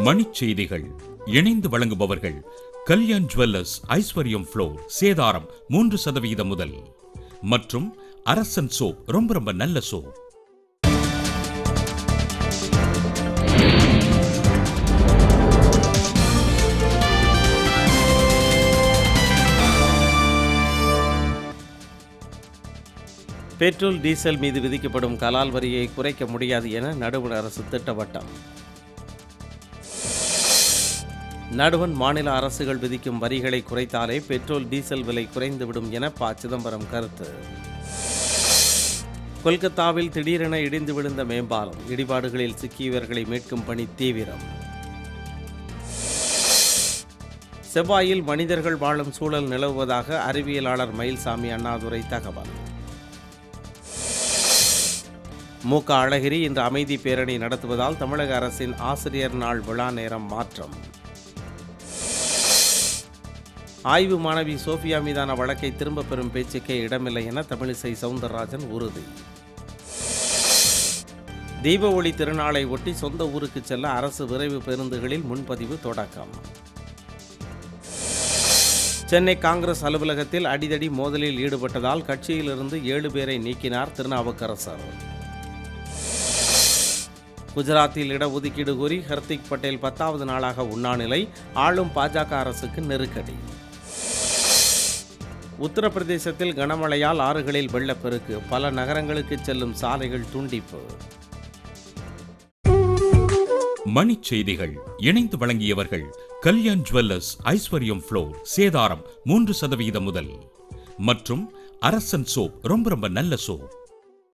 மணிச் செய்திகள் இணைந்து வழங்குபவர்கள் கல்யாண் ஜுவல்லர்ஸ் ஐஸ்வர்யம் ஃப்ளோர் சேதாரம் மூன்று சதவிகிதம் முதல் மற்றும் அரசன் சோப் ரொம்ப ரொம்ப நல்ல சோப் பெட்ரோல் டீசல் மீது விதிக்கப்படும் கலால் வரியை குறைக்க முடியாது என நடுவண் அரசு திட்டவட்டம் நடுவண் மாநில அரசுகள் விதிக்கும் வரிகளை குறைத்தாலே பெட்ரோல் டீசல் விலை குறைந்துவிடும் என ப சிதம்பரம் கருத்து கொல்கத்தாவில் திடீரென இடிந்து விழுந்த மேம்பாலம் இடிபாடுகளில் சிக்கியவர்களை மீட்கும் பணி தீவிரம் செவ்வாயில் மனிதர்கள் வாழும் சூழல் நிலவுவதாக அறிவியலாளர் மயில்சாமி அண்ணாதுரை தகவல் மு க அழகிரி இன்று அமைதி பேரணி நடத்துவதால் தமிழக அரசின் ஆசிரியர் நாள் விழா நேரம் மாற்றம் ஆய்வு மாணவி சோஃபியா மீதான வழக்கை திரும்பப் பெறும் பேச்சுக்கே இடமில்லை என தமிழிசை சவுந்தரராஜன் உறுதி தீப ஒளி திருநாளை ஒட்டி சொந்த ஊருக்கு செல்ல அரசு விரைவு பேருந்துகளில் முன்பதிவு தொடக்கம் சென்னை காங்கிரஸ் அலுவலகத்தில் அடிதடி மோதலில் ஈடுபட்டதால் கட்சியிலிருந்து ஏழு பேரை நீக்கினார் திருநாவுக்கரசர் குஜராத்தில் இடஒதுக்கீடு கோரி ஹர்திக் பட்டேல் பத்தாவது நாளாக உண்ணாநிலை ஆளும் பாஜக அரசுக்கு நெருக்கடி உத்தரப்பிரதேசத்தில் கனமழையால் ஆறுகளில் வெள்ளப்பெருக்கு பல நகரங்களுக்கு செல்லும் சாலைகள் துண்டிப்பு மணிச் செய்திகள் இணைந்து வழங்கியவர்கள் கல்யாண் ஜுவல்லர்ஸ் ஐஸ்வர்யம் ஃப்ளோர் சேதாரம் மூன்று சதவிகிதம் முதல் மற்றும் அரசன் சோப் ரொம்ப ரொம்ப நல்ல சோப்